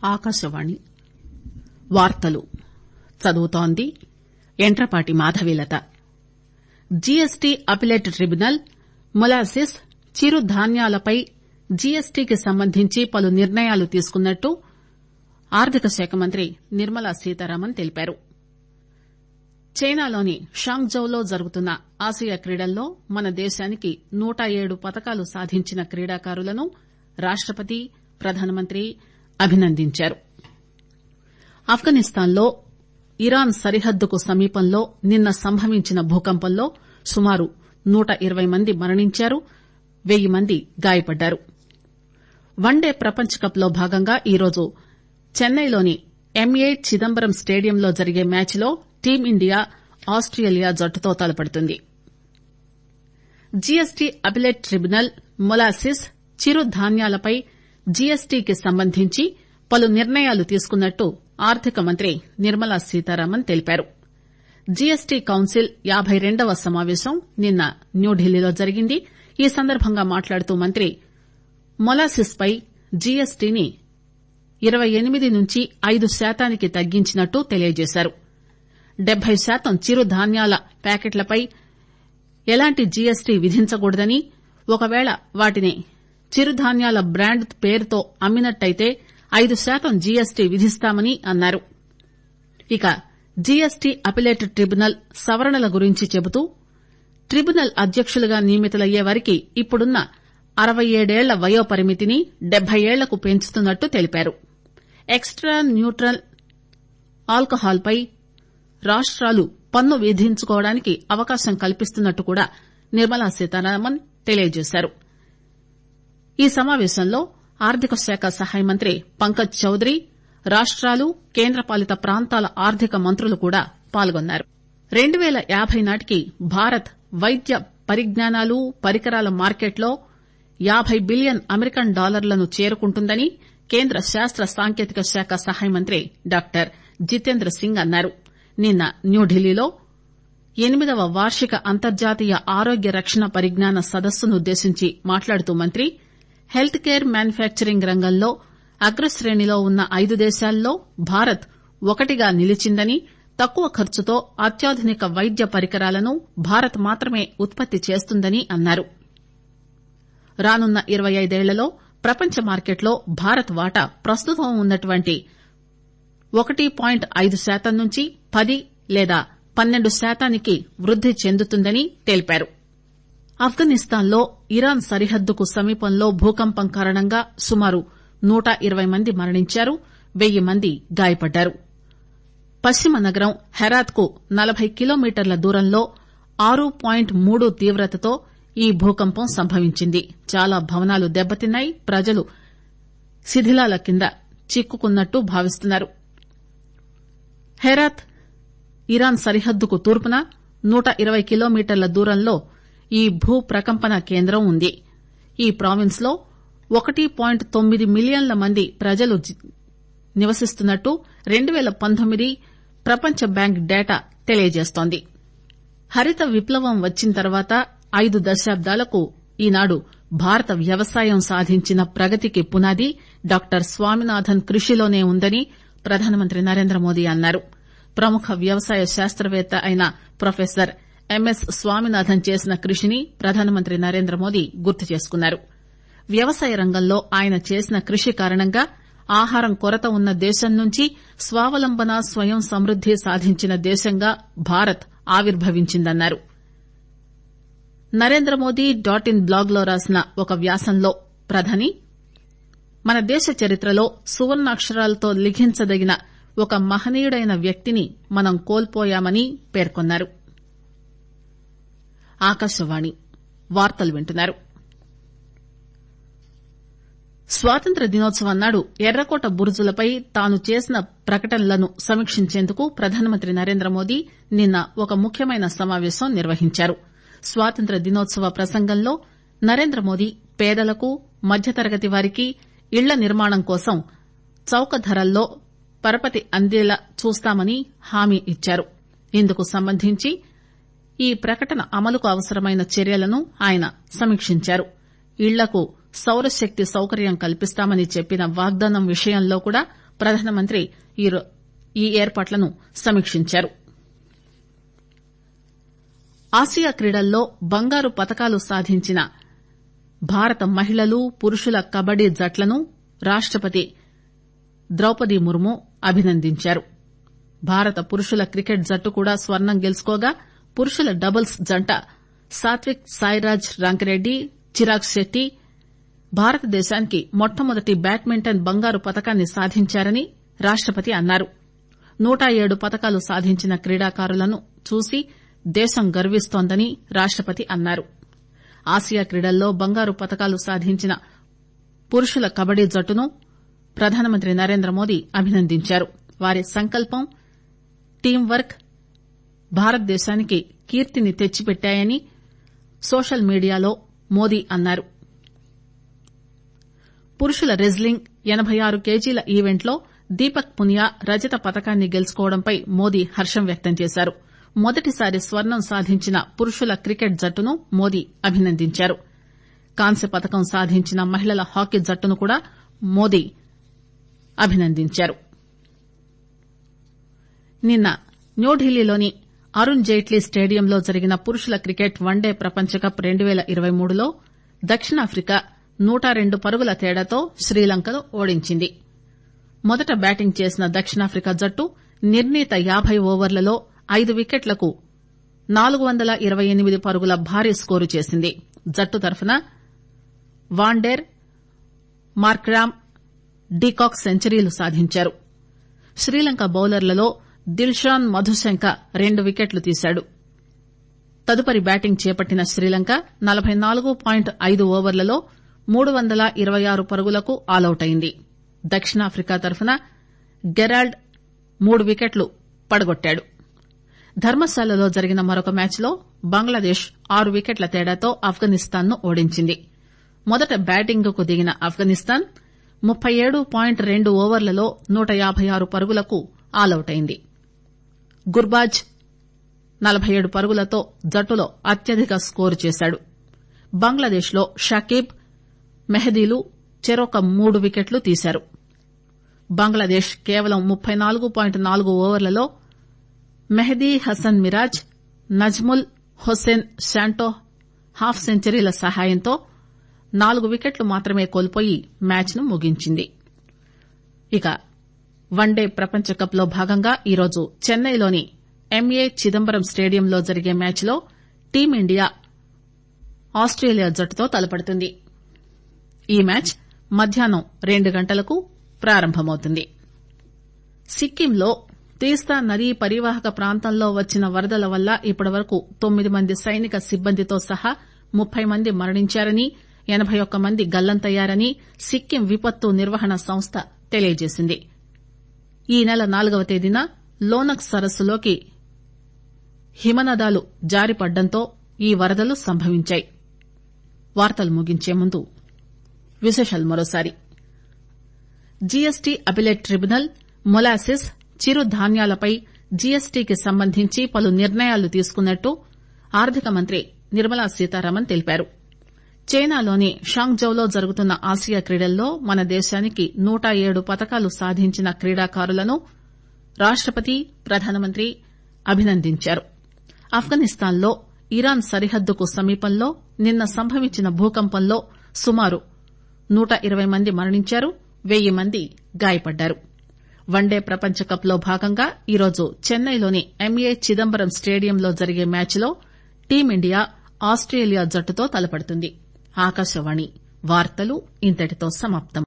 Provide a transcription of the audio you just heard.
ఆకాశవాణి వార్తలు చదువుతోంది Yantrapati Madhavilatha GST appellate tribunal molasses చిరు ధాన్యాలపై జీఎస్టీకి సంబంధించి పలు నిర్ణయాలు తీసుకున్నట్టు ఆర్థిక శాఖ మంత్రి నిర్మలా సీతారామన్ తెలిపారు చైనాలోని షాంగ్జౌలో జరుగుతున్న ఆసియా క్రీడల్లో మన దేశానికి నూట ఏడు పతకాలు సాధించిన క్రీడాకారులను రాష్టపతి ప్రధానమంత్రి అభినందించారు ఆఫ్ఘనిస్తాన్ లో ఇరాన్ సరిహద్దుకు సమీపంలో నిన్న సంభవించిన భూకంపంలో సుమారు నూట ఇరవై మంది మరణించారు వెయ్యి మంది గాయపడ్డారు వన్డే ప్రపంచ కప్ లో భాగంగా ఈరోజు చెన్నైలోని ఎంఏ చిదంబరం స్టేడియంలో జరిగే మ్యాచ్ లో టీమిండియా ఆస్టేలియా జట్టుతో తలపడుతుంది జీఎస్టీ అప్పిలేట్ ట్రిబ్యునల్ మొలాసిస్ చిరు ధాన్యాలపై జీఎస్టీకి సంబంధించి పలు నిర్ణయాలు తీసుకున్నట్టు ఆర్థిక మంత్రి నిర్మలా సీతారామన్ తెలిపారు జీఎస్టీ కౌన్సిల్ యాబై రెండవ సమావేశం నిన్న న్యూఢిల్లీలో జరిగింది ఈ సందర్భంగా మాట్లాడుతూ మంత్రి మొలాసిస్ పై జీఎస్టీని ఇరవై ఎనిమిది నుంచి ఐదు శాతానికి తగ్గించినట్టు తెలియజేశారు డెబ్బై శాతం చిరు ధాన్యాల ప్యాకెట్లపై ఎలాంటి జీఎస్టీ విధించకూడదని ఒకవేళ వాటిని చిరుధాన్యాల బ్రాండ్ పేరుతో అమ్మినట్టయితే ఐదు శాతం జీఎస్టీ విధిస్తామని అన్నారు ఇక జీఎస్టీ అప్పిలేట్ ట్రిబ్యునల్ సవరణల గురించి చెబుతూ ట్రిబ్యునల్ అధ్యకులుగా నియమితులయ్యే వారికి ఇప్పుడున్న అరవై ఏడేళ్ల వయోపరిమితిని డెబ్బై ఏళ్లకు పెంచుతున్నట్టు తెలిపారు ఎక్స్టా న్యూట్రల్ ఆల్కహాల్ పై రాష్టాలు పన్ను విధించుకోవడానికి అవకాశం కల్పిస్తున్నట్టు కూడా నిర్మలా సీతారామన్ తెలియజేశారు ఈ సమావేశంలో ఆర్థిక శాఖ సహాయ మంత్రి పంకజ్ చౌదరి రాష్టాలు కేంద్రపాలిత ప్రాంతాల ఆర్థిక మంత్రులు కూడా పాల్గొన్నారు రెండు పేల యాబై నాటికి భారత్ వైద్య పరిజ్ఞానాలు పరికరాల మార్కెట్లో యాబై బిలియన్ అమెరికన్ డాలర్లను చేరుకుంటుందని కేంద్ర శాస్త సాంకేతిక శాఖ సహాయ మంత్రి డాక్టర్ జితేంద్ర సింగ్ అన్నారు నిన్న న్యూఢిల్లీలో ఎనిమిదవ వార్షిక అంతర్జాతీయ ఆరోగ్య రక్షణ పరిజ్ఞాన సదస్సునుద్దేశించి మాట్లాడుతూ మంత్రి హెల్త్ కేర్ మ్యానుఫ్యాక్చరింగ్ రంగంలో అగ్రశ్రేణిలో ఉన్న ఐదు దేశాల్లో భారత్ ఒకటిగా నిలిచిందని తక్కువ ఖర్చుతో అత్యాధునిక వైద్య పరికరాలను భారత్ మాత్రమే ఉత్పత్తి చేస్తుందని అన్నారు రానున్న ఇరవై ఐదేళ్లలో ప్రపంచ మార్కెట్లో భారత్ వాటా ప్రస్తుతం ఉన్నటువంటి ఒకటి పాయింట్ ఐదు శాతం నుంచి పది లేదా పన్నెండు శాతానికి వృద్ది చెందుతుందని తెలిపారు ఆఫ్ఘనిస్తాన్ లో ఇరాన్ సరిహద్దుకు సమీపంలో భూకంపం కారణంగా సుమారు నూట ఇరవై మంది మరణించారు వెయ్యి మంది గాయపడ్డారు పశ్చిమ నగరం హెరాత్ కు నలబై కిలోమీటర్ల దూరంలో ఆరు పాయింట్ మూడు తీవ్రతతో ఈ భూకంపం సంభవించింది చాలా భవనాలు దెబ్బతిన్నాయి ప్రజలు శిథిలాల కింద చిక్కుకున్నట్టు భావిస్తున్నారు హెరాత్ ఇరాన్ సరిహద్దుకు తూర్పున నూట ఇరవై కిలోమీటర్ల దూరంలో ఈ భూ ప్రకంపన కేంద్రం ఉంది ఈ ప్రావిన్స్ లో ఒకటి పాయింట్ తొమ్మిది మిలియన్ల మంది ప్రజలు నివసిస్తున్నట్టు రెండు పేల పంతొమ్మిది ప్రపంచ బ్యాంక్ డేటా తెలియజేస్తోంది హరిత విప్లవం వచ్చిన తర్వాత ఐదు దశాబ్దాలకు ఈనాడు భారత వ్యవసాయం సాధించిన ప్రగతికి పునాది డాక్టర్ స్వామినాథన్ కృషిలోనే ఉందని ప్రధానమంత్రి నరేంద్రమోదీ అన్నారు ప్రముఖ వ్యవసాయ శాస్త్రవేత్త అయిన ప్రొఫెసర్ ఎంఎస్ స్వామినాథన్ చేసిన కృషిని ప్రధానమంత్రి నరేంద్రమోదీ గుర్తు చేసుకున్నారు వ్యవసాయ రంగంలో ఆయన చేసిన కృషి కారణంగా ఆహారం కొరత ఉన్న దేశం నుంచి స్వావలంబన స్వయం సమృద్ది సాధించిన దేశంగా భారత్ ఆవిర్భవించిందన్నారు నరేంద్రమోదీ డాట్ ఇన్ బ్లాగ్ లో రాసిన ఒక వ్యాసంలో ప్రధాని మన దేశ చరిత్రలో సువర్ణాక్షరాలతో లిఖించదగిన ఒక మహనీయుడైన వ్యక్తిని మనం కోల్పోయామని పేర్కొన్నారు ఆకాశవాణి వార్తలు వింటున్నారు స్వాతంత్ర దినోత్సవం నాడు ఎర్రకోట బురుజులపై తాను చేసిన ప్రకటనలను సమీక్షించేందుకు ప్రధానమంత్రి నరేంద్రమోదీ నిన్న ఒక ముఖ్యమైన సమావేశం నిర్వహించారు స్వాతంత్ర దినోత్సవ ప్రసంగంలో నరేంద్రమోదీ పేదలకు మధ్యతరగతి వారికి ఇళ్ల నిర్మాణం కోసం చౌక ధరల్లో పరపతి అందేలా చూస్తామని హామీ ఇచ్చారు ఇందుకు సంబంధించి ఈ ప్రకటన అమలుకు అవసరమైన చర్యలను ఆయన సమీక్షించారు ఇళ్లకు సౌరశక్తి సౌకర్యం కల్పిస్తామని చెప్పిన వాగ్దానం విషయంలో కూడా ప్రధానమంత్రి ఈ ఏర్పాట్లను సమీక్షించారు ఆసియా క్రీడల్లో బంగారు పతకాలు సాధించిన భారత మహిళలు పురుషుల కబడ్డీ జట్లను రాష్టపతి ద్రౌపది ముర్ము అభినందించారు భారత పురుషుల క్రికెట్ జట్టు కూడా స్వర్ణం గెలుచుకోగా పురుషుల డబుల్స్ జంట సాత్విక్ సాయిరాజ్ రంకిరెడ్డి చిరాగ్ శెట్టి భారతదేశానికి మొట్టమొదటి బ్యాడ్మింటన్ బంగారు పతకాన్ని సాధించారని రాష్టపతి అన్నారు నూట ఏడు పతకాలు సాధించిన క్రీడాకారులను చూసి దేశం గర్విస్తోందని రాష్టపతి అన్నారు ఆసియా క్రీడల్లో బంగారు పతకాలు సాధించిన పురుషుల కబడ్డీ జట్టును ప్రధానమంత్రి నరేంద్రమోదీ అభినందించారు వారి సంకల్పం టీం వర్క్ భారతదేశానికి కీర్తిని తెచ్చిపెట్టాయని సోషల్ మీడియాలో మోదీ అన్నారు పురుషుల రెజ్లింగ్ ఎనబై ఆరు కేజీల ఈవెంట్లో దీపక్ పునియా రజత పతకాన్ని గెలుచుకోవడంపై మోదీ హర్షం వ్యక్తం చేశారు మొదటిసారి స్వర్ణం సాధించిన పురుషుల క్రికెట్ జట్టును మోదీ అభినందించారు కాంస్య పతకం సాధించిన మహిళల హాకీ జట్టును కూడా మోదీ అభినందించారు నిన్న న్యూఢిల్లీలోని అరుణ్ జైట్లీ స్టేడియంలో జరిగిన పురుషుల క్రికెట్ వన్డే ప్రపంచకప్ రెండు పేల ఇరవై మూడులో దక్షిణాఫ్రికా నూట రెండు పరుగుల తేడాతో శ్రీలంకను ఓడించింది మొదట బ్యాటింగ్ చేసిన దక్షిణాఫ్రికా జట్టు నిర్ణీత యాబై ఓవర్లలో ఐదు వికెట్లకు నాలుగు వందల ఇరవై ఎనిమిది పరుగుల భారీ స్కోరు చేసింది జట్టు తరఫున వాండేర్ మార్క్రామ్ డీకాక్ సెంచరీలు సాధించారు శ్రీలంక బౌలర్లలో దిల్షాన్ మధుశంక రెండు వికెట్లు తీశాడు తదుపరి బ్యాటింగ్ చేపట్టిన శ్రీలంక నలబై నాలుగు పాయింట్ ఐదు ఓవర్లలో మూడు వందల ఇరవై ఆరు పరుగులకు ఆలౌట్ అయింది దక్షిణాఫ్రికా తరఫున గెరాల్డ్ మూడు వికెట్లు పడగొట్టాడు ధర్మశాలలో జరిగిన మరొక మ్యాచ్లో బంగ్లాదేశ్ ఆరు వికెట్ల తేడాతో ఆఫ్ఘనిస్తాన్ ను ఓడించింది మొదట బ్యాటింగ్ కు దిగిన ఆఫ్ఘనిస్తాన్ ముప్పై ఏడు పాయింట్ రెండు ఓవర్లలో నూట యాబై ఆరు పరుగులకు ఆలౌట్ అయింది గుర్బాజ్ నలబై ఏడు పరుగులతో జట్టులో అత్యధిక స్కోరు చేశాడు బంగ్లాదేశ్ లో షకీబ్ మెహదీలు చెరొక మూడు వికెట్లు తీశారు బంగ్లాదేశ్ కేవలం ముప్పై నాలుగు పాయింట్ నాలుగు ఓవర్లలో మెహదీ హసన్ మిరాజ్ నజ్ముల్ హొస్సేన్ శాంటో హాఫ్ సెంచరీల సహాయంతో నాలుగు వికెట్లు మాత్రమే కోల్పోయి మ్యాచ్ ను ముగించింది ఇక వన్డే ప్రపంచకప్ లో భాగంగా ఈరోజు చెన్నైలోని ఎంఏ చిదంబరం స్టేడియంలో జరిగే మ్యాచ్ లో టీమిండియా ఆస్టేలియా జట్టుతో తలపడుతుంది ఈ మ్యాచ్ మధ్యాహ్నం రెండు గంటలకు ప్రారంభమవుతుంది సిక్కింలో తీస్తా నదీ పరివాహక ప్రాంతంలో వచ్చిన వరదల వల్ల ఇప్పటివరకు తొమ్మిది మంది సైనిక సిబ్బందితో సహా ముప్పై మంది మరణించారని ఎనబై ఒక్క మంది గల్లంతయ్యారని సిక్కిం విపత్తు నిర్వహణ సంస్థ తెలియజేసింది ఈ నెల నాలుగవ తేదీన లోనక్ సరస్సులోకి హిమనదాలు జారిపడ్డంతో ఈ వరదలు సంభవించాయి వార్తలు ముగించే ముందు విశేషాలు మరోసారి జీఎస్టీ అపిలేట్ ట్రిబ్యునల్ మొలాసిస్ చిరు ధాన్యాలపై జీఎస్టీకి సంబంధించి పలు నిర్ణయాలు తీసుకున్నట్టు ఆర్థిక మంత్రి నిర్మలా సీతారామన్ తెలిపారు చైనాలోని షాంగ్జౌలో జరుగుతున్న ఆసియా క్రీడల్లో మన దేశానికి నూట ఏడు పతకాలు సాధించిన క్రీడాకారులను రాష్టపతి ప్రధానమంత్రి అభినందించారు ఆఫ్ఘనిస్తాన్ లో ఇరాన్ సరిహద్దుకు సమీపంలో నిన్న సంభవించిన భూకంపంలో సుమారు నూట ఇరవై మంది మరణించారు వెయ్యి మంది గాయపడ్డారు వన్డే ప్రపంచకప్ లో భాగంగా ఈరోజు చెన్నైలోని ఎంఏ చిదంబరం స్టేడియంలో జరిగే మ్యాచ్ లో టీమిండియా ఆస్టేలియా జట్టుతో తలపడుతుంది ఆకాశవాణి వార్తలు ఇంతటితో సమాప్తం